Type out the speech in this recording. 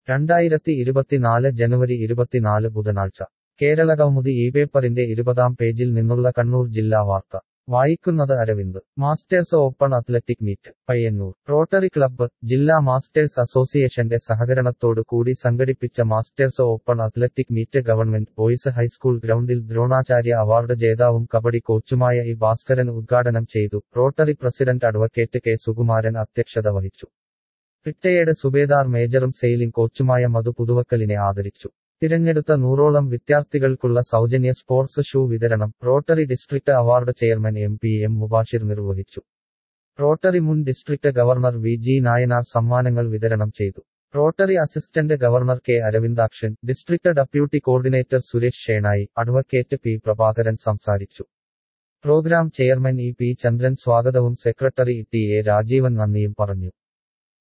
രണ്ടായിരത്തി ഇരുപത്തിനാല് ജനുവരി ഇരുപത്തിനാല് ബുധനാഴ്ച കേരള കൗമുദി ഈ പേപ്പറിന്റെ ഇരുപതാം പേജിൽ നിന്നുള്ള കണ്ണൂർ ജില്ലാ വാർത്ത വായിക്കുന്നത് Aravind masters open athletic meet Payyanur rotary club ജില്ലാ മാസ്റ്റേഴ്സ് അസോസിയേഷന്റെ സഹകരണത്തോടു കൂടി സംഘടിപ്പിച്ച masters open athletic meet government boys high school ഗ്രൗണ്ടിൽ ദ്രോണാചാര്യ അവാർഡ് ജേതാവും കബഡി കോച്ചുമായ ഇ ഭാസ്കരൻ ഉദ്ഘാടനം ചെയ്തു rotary president advocate K Sukumaran അധ്യക്ഷത വഹിച്ചു റിട്ടയേർഡ് സുബേദാർ മേജറും സെയിലിംഗ് കോച്ചുമായ മധു പുതുവക്കലിനെ ആദരിച്ചു തിരഞ്ഞെടുത്ത നൂറോളം വിദ്യാർത്ഥികൾക്കുള്ള സൗജന്യ സ്പോർട്സ് ഷൂ വിതരണം rotary district award chairman M P M Mubashir നിർവഹിച്ചു റോട്ടറി മുൻ district governor V G Nayanar സമ്മാനങ്ങൾ വിതരണം ചെയ്തു rotary assistant governor K Aravindakshan district deputy coordinator Suresh Shenoy advocate P Prabhakaran സംസാരിച്ചു programme chairman E P Chandran സ്വാഗതവും സെക്രട്ടറി ടി എ രാജീവൻ നന്ദിയും പറഞ്ഞു